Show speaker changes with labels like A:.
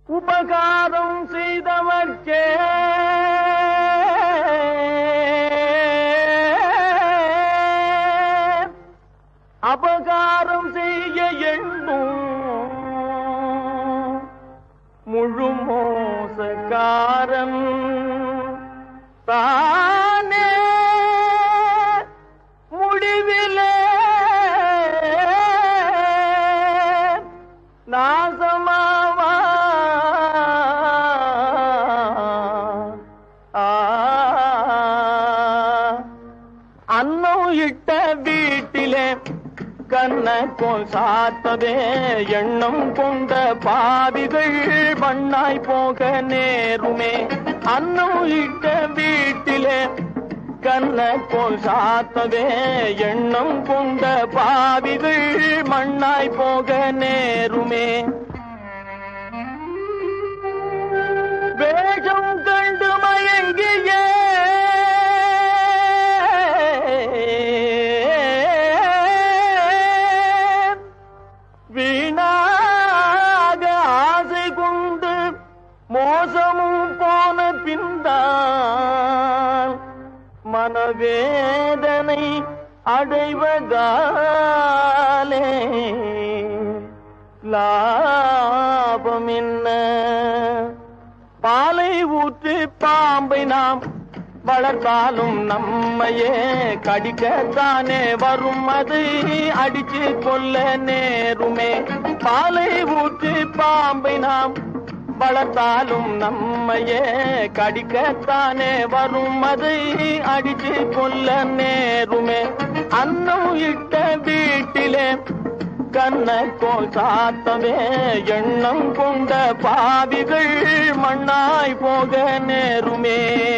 A: உபகாரம் செய்தவர்க்கே அபகாரம் செய்ய எண்ணும் முழு மோசக்காரன் தானே முடிவிலே நாசமாவா ஆ அன்னம் இட்ட வீட்டிலே கண்ண கோல் சாத்ததே எண்ணம் கொண்ட பாவிகள் மண்ணாய் போக நேருமே அன்னம் இட்ட வீட்டிலே கண்ண கோல் சாத்ததே எண்ணம் கொண்ட பாவிகள் மண்ணாய் போக நேருமே வேஷம் கண்டு மயங்கியே வீணாக ஆசை கொண்டு மோசமும் போன பின்தான் மனவேதனை அடைவதாலே லாபம் என்ன பாலை ஊற்றி பாம்பை நாம் வளர்த்தாலும் நம்மையே கடிக்கத்தானே வரும் அது அடிச்சு கொல்ல நேருமே பாலை ஊற்றி பாம்பை நாம் வளர்த்தாலும் நம்மையே கடிக்கத்தானே வரும் அது அடிச்சு கொல்ல நேருமே அன்னம் இட்ட வீட்டிலே கண்ண கோல் சாத்தவே எண்ணம் கொண்ட பாவிகள் மண்ணாய் போக நேருமே